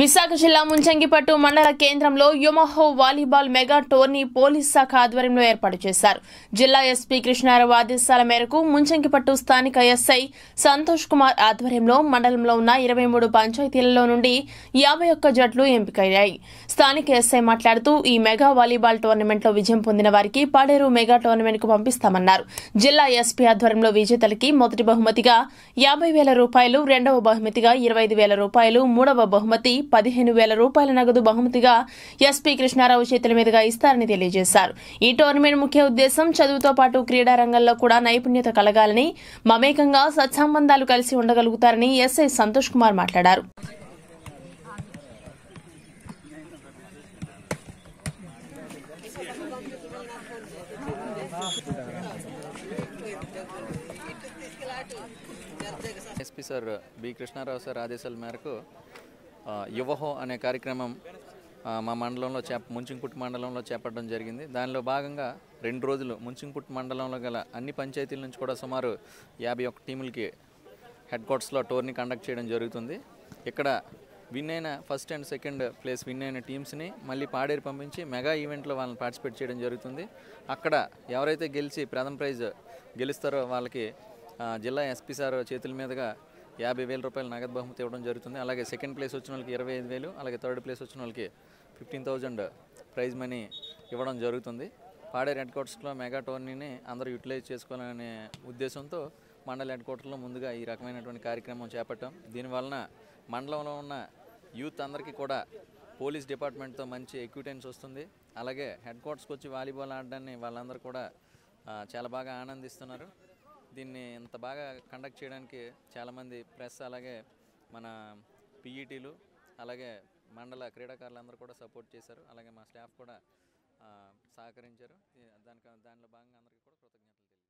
విశాఖ జిల్లా ముంచంగిపట్టు మండల కేంద్రంలో యుమహో వాలీబాల్ మెగా టోర్నీ పోలీస్ శాఖ ఆధ్వర్యంలో ఏర్పాటు చేశారు జిల్లా ఎస్పీ కృష్ణారావు ఆదేశాల మేరకు ముంచంగిపట్టు స్థానిక ఎస్ఐ సంతోష్ కుమార్ ఆధ్వర్యంలో మండలంలో ఉన్న ఇరవై మూడు పంచాయతీలలో నుండి యాభై ఒక్క జట్లు ఎంపికయ్యాయి స్థానిక ఎస్ఐ మాట్లాడుతూ ఈ మెగా వాలీబాల్ టోర్నమెంట్లో విజయం పొందిన వారికి పాడేరు మెగా టోర్నమెంట్ కు పంపిస్తామన్నారు జిల్లా ఎస్పీ ఆధ్వర్యంలో విజేతలకి మొదటి బహుమతిగా యాభై వేల రూపాయలు రెండవ బహుమతిగా ఇరవై ఐదు వేల రూపాయలు మూడవ బహుమతి పదిహేను వేల రూపాయల నగదు బహుమతిగా ఎస్పీ కృష్ణారావు చేతుల మీదుగా ఇస్తారని తెలియజేశారు ఈ టోర్నమెంట్ ముఖ్య ఉద్దేశం చదువుతో పాటు క్రీడా రంగంలో కూడా నైపుణ్యత కలగాలని మమేకంగా సత్సంబంధాలు కలిసి ఉండగలుగుతారని ఎస్ఐ సంతోష్ కుమార్ మాట్లాడారు SP sir B Krishna Rao sir ఆదేశాల మేరకు ఆ, యువహో అనే కార్యక్రమం ఆ, మా మండలంలో చేప ముంచింకుట్ మండలంలో చేపట్టడం జరిగింది దానిలో భాగంగా రెండు రోజులు ముంచింకుట్ మండలంలో గల అన్ని పంచాయతీల నుంచి కూడా సుమారు యాభై ఒక్క టీములకి హెడ్ క్వార్టర్స్లో టోర్నీ కండక్ట్ చేయడం జరుగుతుంది ఇక్కడ విన్ అయిన first and second place win అయిన టీమ్స్ని మళ్ళీ పాడేరు పంపించి మెగా ఈవెంట్లో వాళ్ళని పార్టిసిపేట్ చేయడం జరుగుతుంది అక్కడ ఎవరైతే గెలిచి ప్రథమ ప్రైజ్ గెలుస్తారో వాళ్ళకి ఆ, జిల్లా ఎస్పీ సార్ చేతుల మీదుగా యాభై వేల రూపాయల నగదు బహుమతి ఇవ్వడం జరుగుతుంది అలాగే సెకండ్ ప్లేస్ వచ్చిన వాళ్ళకి ఇరవై ఐదు వేలు అలాగే థర్డ్ ప్లేస్ వచ్చిన వాళ్ళకి ఫిఫ్టీన్ థౌజండ్ ప్రైజ్ మనీ ఇవ్వడం జరుగుతుంది పాడేరు హెడ్ క్వార్టర్స్లో మెగా టోర్నీని అందరూ యూటిలైజ్ చేసుకోవాలనే ఉద్దేశంతో మండల హెడ్ క్వార్టర్లో ముందుగా ఈ రకమైనటువంటి కార్యక్రమం చేపట్టాం దీనివలన మండలంలో ఉన్న యూత్ అందరికీ కూడా పోలీస్ డిపార్ట్మెంట్తో మంచి ఎక్విటెన్స్ వస్తుంది అలాగే హెడ్ క్వార్టర్స్కి వచ్చి వాలీబాల్ ఆడడాన్ని వాళ్ళందరూ కూడా ఆ, చాలా బాగా ఆనందిస్తున్నారు దీన్ని ఇంత బాగా కండక్ట్ చేయడానికి చాలామంది ప్రెస్ అలాగే మన పీఈటీలు అలాగే మండల క్రీడాకారులందరూ కూడా సపోర్ట్ చేశారు అలాగే మా స్టాఫ్ కూడా ఆ, సహకరించారు ఈ- దానికి దానిలో భాగంగా అందరికీ కూడా కృతజ్ఞతలు తెలియజేస్తున్నాను